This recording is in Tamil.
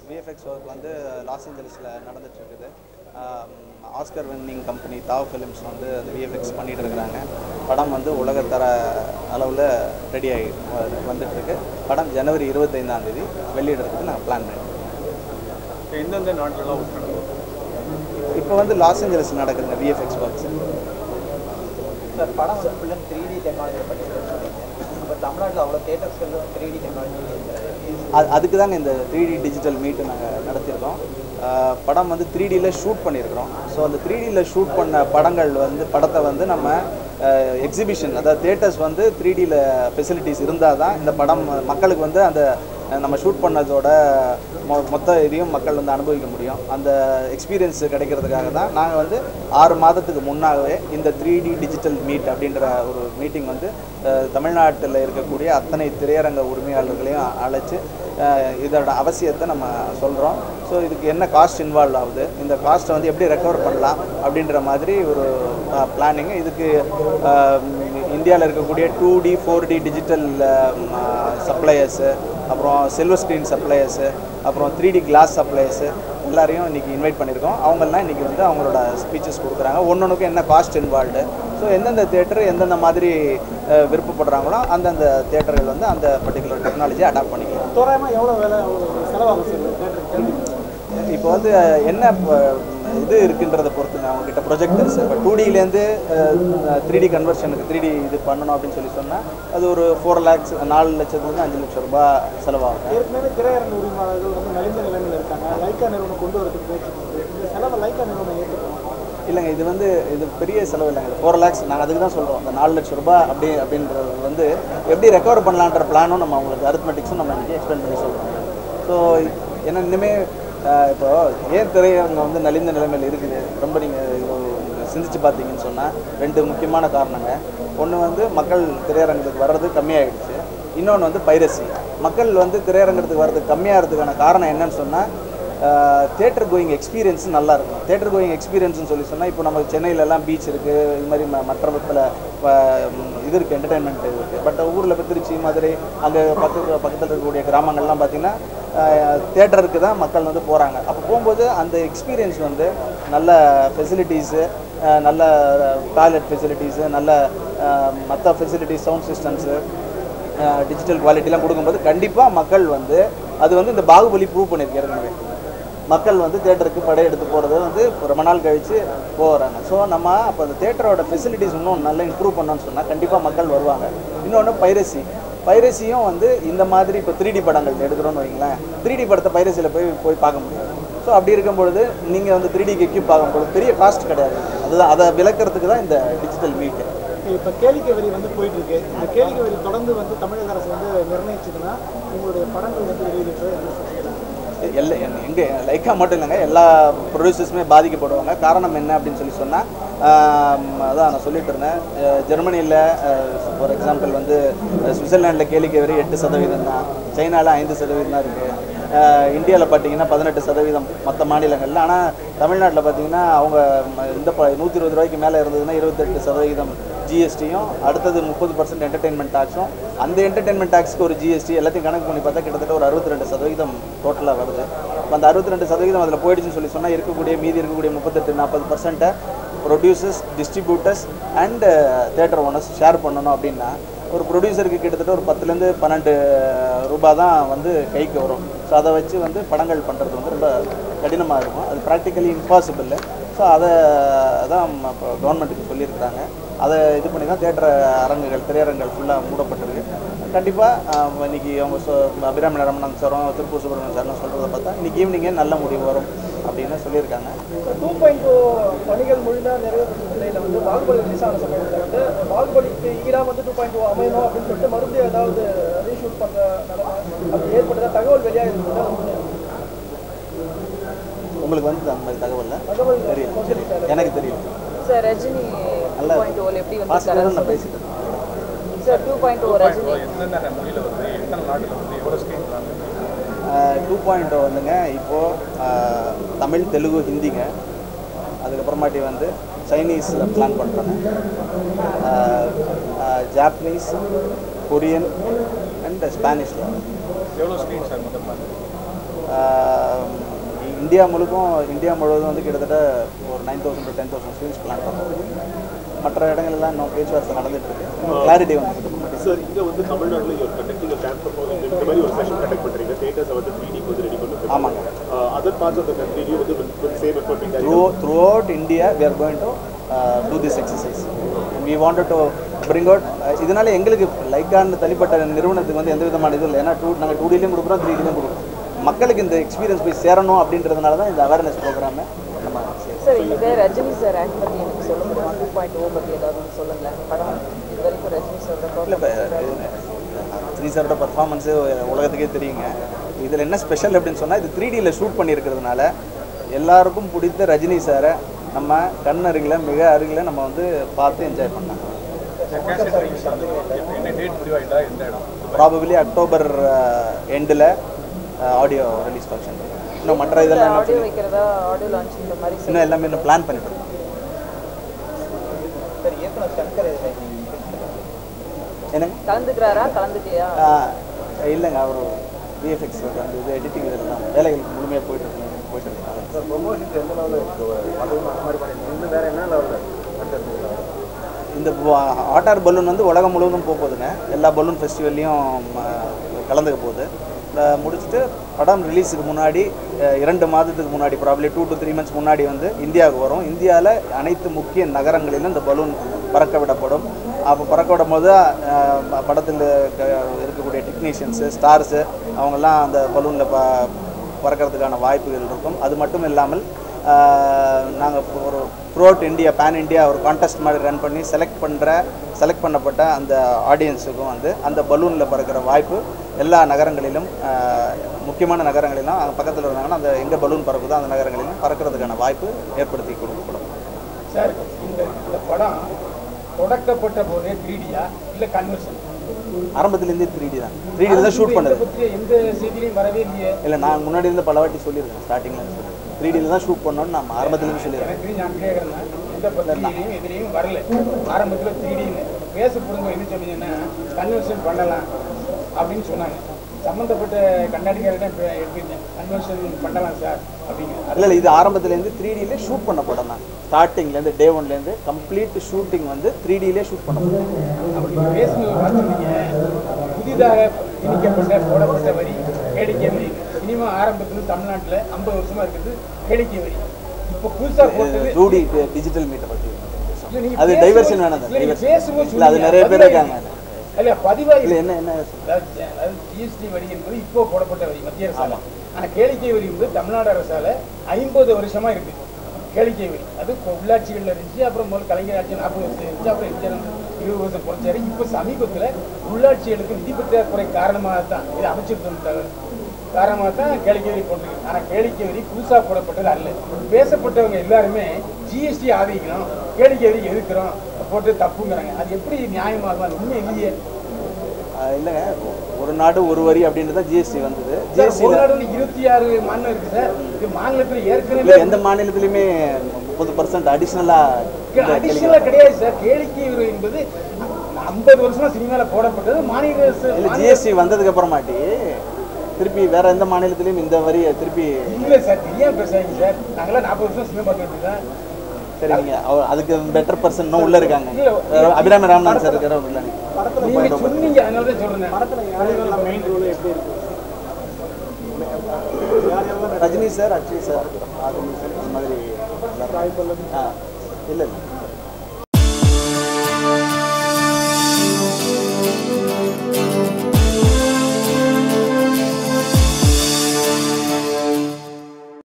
விஎஃப்எக்ஸ் ஒர்க் வந்து லாஸ் ஏஞ்சல்ஸில் நடந்துட்டு இருக்குது ஆம், Oscar winning company Tau Films வந்து அந்த விஎஃப்எக்ஸ் பண்ணிட்டு இருக்கிறாங்க படம் வந்து உலகத்தர அளவில் ரெடி ஆகி வ- வந்துட்டு இருக்கு படம் ஜனவரி இருபத்தைந்தாம் தேதி வெளியிடுறதுக்கு நாங்கள் பிளான் பண்ணியிருக்கோம் இப்போ எந்தெந்த நாட்டிலலாம் ஒர்க் நடக்குது இப்போ வந்து லாஸ் ஏஞ்சல்ஸில் நடக்குதுங்க விஎஃப்எக்ஸ் ஒர்க்ஸ் சார் படம் வந்து ஃபுல்லாக த்ரீ டி டெக்னாலஜி பண்ணிட்டு சொன்னீங்க இப்போ தமிழ்நாட்டில் அவ்வளோ தேட்டர்ஸ்கள் த்ரீ டி டெக்னாலஜி அது அதுக்கு தாங்க இந்த த்ரீ டி டிஜிட்டல் மீட்டு நாங்கள் நடத்தியிருக்கோம் ஆஹ் படம் வந்து த்ரீ டியில் ஷூட் பண்ணியிருக்கிறோம் ஸோ அந்த த்ரீ டியில் ஷூட் பண்ண படங்கள் வந்து படத்தை வந்து நம்ம எக்ஸிபிஷன் அதாவது தேட்டர்ஸ் வந்து த்ரீ டியில் ஃபெசிலிட்டிஸ் இருந்தால் தான் இந்த படம் மக்களுக்கு வந்து அந்த அஹ், நம்ம ஷூட் பண்ணதோட மொ மொத்த இதையும் மக்கள் வந்து அனுபவிக்க முடியும் அந்த எக்ஸ்பீரியன்ஸ் கிடைக்கிறதுக்காக தான் நாங்கள் வந்து ஆறு மாதத்துக்கு முன்னாகவே இந்த த்ரீ டி டிஜிட்டல் மீட் அப்படின்ற ஒரு மீட்டிங் வந்து அஹ், தமிழ்நாட்டில் இருக்கக்கூடிய அத்தனை திரையரங்க உரிமையாளர்களையும் அழைச்சு அஹ், இதோட அவசியத்தை நம்ம சொல்கிறோம் ஸோ இதுக்கு என்ன காஸ்ட் இன்வால்வ் ஆகுது இந்த காஸ்ட்டை வந்து எப்படி ரெக்கவர் பண்ணலாம் அப்படின்ற மாதிரி ஒரு பிளானிங் இதுக்கு இந்தியாவில் இருக்கக்கூடிய two D four D digital suppliers அப்புறம் சில்வர் ஸ்க்ரீன் சப்ளையர்ஸு அப்புறம் த்ரீ டி கிளாஸ் சப்ளையர்ஸு எல்லாரையும் இன்றைக்கி இன்வைட் பண்ணியிருக்கோம் அவங்கெல்லாம் இன்றைக்கி வந்து அவங்களோட ஸ்பீச்சஸ் கொடுக்குறாங்க ஒன்னொன்றுக்கும் என்ன காஸ்ட் இன்வால்வ்டு ஸோ எந்தெந்த தேட்டர் எந்தெந்த மாதிரி அஹ், விருப்பப்படுறாங்களோ அந்தந்த தேட்டர்கள் வந்து அந்த பர்டிகுலர் டெக்னாலஜியை அடாப்ட் பண்ணிக்கலாம் தோராயமாக எவ்வளோ வேலை செலவாகும் சார் தேட்டருக்கு இப்போ வந்து அஹ், என்ன இப்போ, இது இருக்குன்றதை பொறுத்துங்க அவங்ககிட்ட ப்ரொஜெக்டர்ஸ் இப்போ டூ டிலேருந்து த்ரீ டி கன்வர்ஷனுக்கு த்ரீ டி இது பண்ணணும் அப்படின்னு சொல்லி சொன்னால் அது ஒரு ஃபோர் லேக்ஸ் நாலு லட்சத்துலேருந்து அஞ்சு லட்சம் ரூபாய் செலவாகும் ஏற்கனவே திரையரங்கு உரிமையாளர்கள் வந்து நலிந்த நிலைமையில் இருக்காங்க லைக்கா நிறுவனம் கொண்டு வரதுக்கு முயற்சி பண்ணுது இந்த செலவை லைக்கா நிறுவனம் ஏற்றுக்கணும் இல்லைங்க இது வந்து இது பெரிய செலவு இல்லைங்க இது ஃபோர் லேக்ஸ் நாங்கள் அதுக்கு தான் சொல்கிறோம் அந்த நாலு லட்சம் ரூபாய் அப்படி அப்படின்றது வந்து எப்படி ரெக்கவர் பண்ணலான்ற பிளானும் நம்ம அவங்களுக்கு அரித்மெட்டிக்ஸும் நம்ம இன்றைக்கி எக்ஸ்பிளைன் பண்ணி சொல்கிறோம் ஸோ ஏன்னா இனிமேல் இப்போ ஏன் திரையரங்கம் வந்து நலிந்த நிலைமையில் இருக்குது ரொம்ப நீங்கள் சிந்திச்சு பார்த்தீங்கன்னு சொன்னால் ரெண்டு முக்கியமான காரணங்க ஒன்று வந்து மக்கள் திரையரங்கத்துக்கு வர்றது கம்மியாயிடுச்சு இன்னொன்று வந்து பைரசி மக்கள் வந்து திரையரங்கத்துக்கு வர்றது கம்மியாகிறதுக்கான காரணம் என்னன்னு சொன்னால் தேட்டர் கோயிங் எக்ஸ்பீரியன்ஸ் நல்லா இருக்கும் தேட்டர் கோயிங் எக்ஸ்பீரியன்ஸ்னு சொல்லி சொன்னால் இப்போ நம்ம சென்னையிலலாம் பீச் இருக்குது இது மாதிரி ம- மற்ற பல இது இருக்குது என்டர்டைன்மெண்ட் இருக்குது பட் ஊரில் இப்போ திருச்சி மதுரை அங்கே பக்கத்து பக்கத்தில் இருக்கக்கூடிய கிராமங்கள்லாம் பார்த்திங்கன்னா தேட்டருக்கு தான் மக்கள் வந்து போகிறாங்க அப்போ போகும்போது அந்த எக்ஸ்பீரியன்ஸ் வந்து நல்ல ஃபெசிலிட்டிஸு நல்ல டாய்லெட் ஃபெசிலிட்டிஸு நல்ல மற்ற ஃபெசிலிட்டிஸ் சவுண்ட் சிஸ்டம்ஸு டிஜிட்டல் குவாலிட்டிலாம் கொடுக்கும்போது கண்டிப்பாக மக்கள் வந்து அது வந்து இந்த பாகுபலி ப்ரூவ் பண்ணியிருக்கு ஏற்கனவே மக்கள் வந்து தேட்டருக்கு படையெடுத்து போகிறது வந்து ரொம்ப நாள் கழித்து போகிறாங்க ஸோ நம்ம அப்போ அந்த தேட்டரோட ஃபெசிலிட்டிஸ் இன்னும் நல்லா இம்ப்ரூவ் பண்ணோம்னு சொன்னால் கண்டிப்பாக மக்கள் வருவாங்க இன்னொன்று பைரசி பைரசியும் வந்து இந்த மாதிரி இப்போ த்ரீ டி படங்கள் எடுக்கிறோன்னு வைங்களேன் த்ரீ டி படத்தை பைரசியில் போய் போய் பார்க்க முடியாது ஸோ அப்படி இருக்கும் பொழுது நீங்கள் வந்து த்ரீ டிக்கு எக்யூப் பார்க்கும்பொழுது பெரிய காஸ்ட் கிடையாது அதுதான் அதை விளக்குறதுக்கு தான் இந்த டிஜிட்டல் மீட்டு இப்போ கேளிக்கை வரி வந்து போயிட்டு இருக்கு இந்த கேளிக்கை வரி தொடர்ந்து வந்து தமிழக அரசு வந்து நிர்ணயிச்சதுன்னா உங்களுடைய படங்கள் வந்து வெளியிடுறது என்ன சொல்றீங்க? எல்லா எங்கே லைக்கா மட்டும் இல்லைங்க எல்லா ப்ரொடியூசர்ஸுமே பாதிக்கப்படுவாங்க காரணம் என்ன அப்படின்னு சொல்லி சொன்னால் அதான் நான் சொல்லிட்டு இருந்தேன் அஹ் ஜெர்மனியில் ஃபார் எக்ஸாம்பிள் வந்து சுவிட்சர்லாண்டில் கேளிக்கை வரி எட்டு சதவீதம் தான் சைனாவில் ஐந்து சதவீதம் தான் இருக்குது இந்தியாவில் பார்த்தீங்கன்னா பதினெட்டு சதவீதம் மற்ற மாநிலங்களில் ஆனால் தமிழ்நாட்டில் பார்த்தீங்கன்னா அவங்க ம- இந்த ப நூற்றி இருபது ரூபாய்க்கு மேலே இருந்ததுன்னா இருபத்தெட்டு சதவீதம் ஜிஎஸ்டியும் அடுத்தது முப்பது பர்சன்ட் என்டர்டெயின்மெண்ட் டாக்ஸும் அந்த என்டர்டெயின்மெண்ட் டாக்ஸ்க்கு ஒரு ஜிஎஸ்டி எல்லாத்தையும் கணக்கு பண்ணி பார்த்தா கிட்டத்தட்ட ஒரு அறுபத்தி ரெண்டு சதவீதம் டோட்டலாக வருது அப்ப அந்த அறுபத்தி ரெண்டு சதவீதம் அதில் போயிடுச்சுன்னு சொல்லி சொன்னால் இருக்கக்கூடிய மீதி இருக்கக்கூடிய முப்பத்தெட்டு நாற்பது பர்சன்ட்டை producers distributors and theatre owners share பண்ணணும் அப்படின்னா ஒரு ப்ரொடியூசருக்கு கிட்டத்தட்ட ஒரு பத்துலேருந்து பன்னெண்டு ரூபாய் தான் வந்து கைக்கு வரும் ஸோ அதை வச்சு வந்து படங்கள் பண்ணுறது வந்து ரொம்ப கடினமாக இருக்கும் அது ப்ராக்டிக்கலி இம்பாசிபிள் ஸோ அதை தான் இப்போ கவர்மெண்ட்டுக்கு சொல்லியிருக்கிறாங்க அதை இது பண்ணி தான் தேட்டர் அரங்குகள் திரையரங்குகள் ஃபுல்லாக மூடப்பட்டிருக்கு கண்டிப்பாக இன்னைக்கு அவங்க சொ அபிராமி ரமணன் சாரும் திருப்பூர் சுப்பிரமணியன் சாரும் சொல்கிறத பார்த்தா இன்னைக்கு ஈவினிங்கே நல்ல முடிவு வரும் அப்படின்னு சொல்லியிருக்காங்க டூ பாயிண்ட் டூ பணிகள் முழுமையாக நிறைவேற்ற நிலையில் வந்து பாகுபலி ரிலீஸ் ஆன சமயத்தில் வந்து பாகுபலிக்கு ஈரா வந்து டூ பாயிண்ட் டூ அமையணும் அப்படின்னு சொல்லிட்டு மறுபடியும் ஏதாவது ரீஷூட் பண்ணுற நிலைமை அப்படி ஏற்பட்டதா தகவல் வெளியாக இருந்தது உங்களுக்கு வந்து அந்த மாதிரி தகவல்ல தகவல் தெரியும் தெரியும் எனக்கு தெரியும் சார் ரஜினி டூ நல்லா பாயிண்ட் ஓல் எப்படி வந்து ஃபாஸ்ட்டாக நான் பேசிட்டேன் sir two point O Rajini எந்தெந்த மொழியில் வந்து எத்தனை நாட்டில் வந்து எவ்வளோ ஸ்க்ரீன் டூ பாயிண்ட் வந்துங்க இப்போது தமிழ் தெலுங்கு ஹிந்திங்க அதுக்கப்புறமாட்டி வந்து சைனீஸில் பிளான் பண்ணுறேங்க ஜாப்பனீஸ் கொரியன் அண்ட் ஸ்பானிஷில் எவ்வளோ ஸ்க்ரீன் சார் மொத்தம் plan? இந்தியா முழுக்கும் இந்தியா முழுவதும் வந்து கிட்டத்தட்ட ஒரு nine thousand to ten thousand screens plan பண்ணுறோம் மற்ற இடங்கள்லாம் இன்னும் பேச்சுவார்த்தை நடந்துட்டு இருக்கு இன்னும் கிளாரிட்டி வந்து சார் இங்க வந்து தமிழ்நாட்டுல ஒரு கண்டக்டிங் கேம்ப் இந்த மாதிரி ஒரு செஷன் கண்டக்ட் பண்றீங்க தேட்டர்ஸ் வந்து த்ரீ டிக்கு வந்து ரெடி பண்ணி ஆமாங்க. அதர் பார்ட்ஸ் ஆஃப் த கண்ட்ரிலையும் வந்து சேம் எஃபர்ட் பண்ணி through throughout India we are going to do this exercise we wanted to bring out இதனால எங்களுக்கு லைக்கான தனிப்பட்ட நிறுவனத்துக்கு வந்து எந்த விதமான இது இல்லை ஏன்னா டூ நாங்கள் டூ டிலையும் கொடுக்குறோம் த்ரீ டிலையும் கொடுக்குறோம் மக்களுக்கு இந்த எக்ஸ்பீரியன்ஸ் போய் சேரணும் அப்படின்றதுனால தான் இந்த அவேர்னஸ் ப்ரோக்ராமை நம்ம செய்றோம். சார் இதே ரஜினி சார் ஆக்ட் பற்றி எனக்கு சொல்ல முடியுமா டூ பாயிண்ட் ஓ பற்றி ஏதாவது ஒன்று சொல்லுங்களேன் படம் இது வரைக்கும் ரஜினி சாரோட இல்லை இப்போ ஸ்ரீ சாரோட பர்ஃபார்மன்ஸு உலகத்துக்கே தெரியுங்க இதில் என்ன ஸ்பெஷல் அப்படின்னு சொன்னால் இது த்ரீ டியில் ஷூட் பண்ணியிருக்கிறதுனால எல்லாருக்கும் பிடித்த ரஜினி சாரை நம்ம கண் அருகில் மிக அருகில் நம்ம வந்து பார்த்து என்ஜாய் பண்ணலாம் கேசட் ரிலீஸ் வந்து என்ன டேட் முடிவாயிட்டா எந்த இடம் ப்ராபபிளி அக்டோபர் எண்டில் ஆடியோ ரிலீஸ் ஃபங்க்ஷன் இன்னும் மற்ற இதெல்லாம் என்ன ஆடியோ வைக்கிறதா ஆடியோ லான்ச் இந்த மாதிரி இன்னும் எல்லாமே இன்னும் பிளான் பண்ணிட்டு இருக்கோம் சார் இயக்குனர் சங்கர் இதுல என்னங்க கலந்துக்கிறாரா கலந்துக்கலையா ஆ, இல்லைங்க அவர் விஎஃப்எக்ஸ் அந்த இது எடிட்டிங் இதெல்லாம் வேலைகள் முழுமையாக போயிட்டு இருக்கு போயிட்டு இருக்காங்க சார் ப்ரொமோஷன்ஸ் எந்த லெவலில் அதுவும் அந்த மாதிரி பண்ணிருக்கீங்க இன்னும் வேற என்ன லெவலில் அடுத்தது இந்த ஆட்டார் பலூன் வந்து உலகம் முழுவதும் போக போகுதுங்க எல்லா பலூன் ஃபெஸ்டிவல்லையும் கலந்துக்க போகுது அஹ் முடிச்சுட்டு படம் ரிலீஸுக்கு முன்னாடி அஹ் இரண்டு மாதத்துக்கு முன்னாடி probably two to three months முன்னாடி வந்து இந்தியாவுக்கு வரும் இந்தியாவில் அனைத்து முக்கிய நகரங்களிலும் இந்த பலூன் பறக்க விடப்படும் அப்போ பறக்க விடும் போது அஹ், ப- படத்தில் க- இருக்கக்கூடிய டெக்னீஷியன்ஸு ஸ்டார்ஸு அவங்கெல்லாம் அந்த பலூனில் ப பறக்கிறதுக்கான வாய்ப்புகள் இருக்கும் அது மட்டும் இல்லாமல் நாங்கள் ஒரு த்ரூஅவுட் இந்தியா பேன் இந்தியா ஒரு கான்டெஸ்ட் மாதிரி ரன் பண்ணி செலக்ட் பண்ணுற செலக்ட் பண்ணப்பட்ட அந்த ஆடியன்ஸுக்கும் வந்து அந்த பலூனில் பறக்கிற வாய்ப்பு எல்லா நகரங்களிலும் ஆஹ், முக்கியமான நகரங்களிலும் அங்கே பக்கத்தில் இருந்தாங்கன்னா அந்த எங்கே பலூன் பறக்குதோ அந்த நகரங்களிலும் பறக்கிறதுக்கான வாய்ப்பு ஏற்படுத்தி கொடுக்கப்படும் சார் இந்த இந்த படம் தொடக்கப்பட்ட போதே த்ரீடியா இல்லை கன்வர்ஷன் ஆரம்பத்துலேருந்தே த்ரீ டி தான் த்ரீ டி தான் ஷூட் பண்ணது பற்றிய எந்த செய்திலையும் வரவே இல்லையே இல்லை நான் முன்னாடி இருந்து பல வாட்டி சொல்லியிருக்கேன் ஸ்டார்டிங்கில் சொல்லி த்ரீ டியில் தான் ஷூட் பண்ணோன்னு நம்ம ஆரம்பத்துலேருந்து சொல்லியிருக்கேன் எனக்கு நான் கேட்குறேன்னா எந்த பத்திரிகையிலையும் எதுலேயும் வரல ஆரம்பத்தில் த்ரீடின்னு பேசப்படுங்க என்ன சொன்னீங்கன்னா கன்வர்ஷன் பண்ணலாம் அப்படின்னு சொன்னாங்க சம்மந்தப்பட்ட கண்ணாடிக்காரர்கிட்ட இப்போ எடுத்துருந்தேன் கன்வர்ஷன் பண்ணலாம் சார் அப்படிங்க இல்லை இல்லை இது ஆரம்பத்துலேருந்து த்ரீ டியிலே ஷூட் பண்ண படம் தான் ஸ்டார்டிங்லேருந்து டே ஒன்லேருந்து கம்ப்ளீட் ஷூட்டிங் வந்து த்ரீ டியிலே ஷூட் பண்ண படம் அப்படி பேசும்போது பார்த்துருந்தீங்க புதிதாக திணிக்கப்பட்ட போடப்பட்ட வரி கேளிக்கை வரி சினிமா ஆரம்பத்தில் தமிழ்நாட்டில் ஐம்பது வருஷமா இருக்குது கேளிக்கை வரி இப்போ புதுசாக போட்டது டூ டி டிஜிட்டல் மீட்டை பற்றி இல்ல, நீங்க அது பேசும்போது- டைவர்ஷன் வேணாம் இல்ல, நீங்க diversion. பேசும்போது இல்லை அது சொன்னீங்க, நிறைய பேர் பதிவாகி- இருக்காங்க இல்ல பதிவாகி இல்லை என்ன என்ன அதாவது அதாவது ஜிஎஸ்டி வரி என்பது இப்போ போடப்பட்ட வரி மத்திய அரசால ஆனா கேளிக்கை வரி வந்து தமிழ்நாடு அரசால ஐம்பது வருஷமா இருக்கு கேளிக்கை வரி அது இப்போ உள்ளாட்சிகள்ல இருந்துச்சு அப்புறம் முதல்ல கலைஞர் ஆட்சி நாற்பது வருஷம் இருந்துச்சு அப்புறம் எம்ஜிஆர் வந்து இருபது வருஷம் குறைச்சாரு இப்போ சமீபத்துல உள்ளாட்சிகளுக்கு நிதி பற்றாக்குறை காரணமாக தான் இது அமைச்சர் தகவல் காரணமாக தான் கேளிக்கை வரி போட்டிருக்கு ஆனா கேளிக்கை வரி புதுசா போடப்பட்டது அல்ல பேசப்பட்டவங்க எல்லாருமே ஜிஎஸ்டி ஆதரிக்கிறோம் கேளிக்கை வரி எதிர்க்கிறோம் போட்டு தப்புங்கிறாங்க அது எப்படி நியாயமாகும் அது உண்மை இல்லையே ஆஹ் இல்லைங்க ஒரு நாடு ஒரு வரி அப்படின்றது தான் ஜிஎஸ்டி வந்தது சார், ஒரு ஜிஎஸ்டியில் நாடுல இருபத்தி ஆறு மாநிலம் இருக்கு சார் இது மாநிலத்துல ஏற்கனவே இல்லை எந்த மாநிலத்திலையுமே முப்பது பர்சன்ட் அடிஷ்னலாக அடிஷனலா கிடையாது சார் கேளிக்கை வரி என்பது ஐம்பது வருஷமா சினிமால போடப்பட்டது மாநில அரசு இல்லை மாநில- ஜிஎஸ்டி வந்ததுக்கு அப்புறமாட்டி திருப்பி வேற எந்த மாநிலத்திலையும் இந்த வரியை திருப்பி இல்ல சார் தெரியாம பேசாதீங்க சார் நாங்களாம் நாற்பது வருஷம் சினிமா பார்த்துட்டு தான் சரி நீங்கள் அவர் அதுக்கு பெட்டர் பர்சன் இன்னும் உள்ள இருக்காங்க இல்ல, அஹ் அபிராமி ராமநாதன் சார் இருக்கிற உள்ள நீங்க சொன்னீங்க அதனால தான் சொல்றேன் மெயின் ரோல் எப்படி இருக்கு ரஜினி சார் அக்ஷய் சார் ஆதமி சார் இந்த மாதிரி எல்லாரும். ஆ இல்லை இல்லை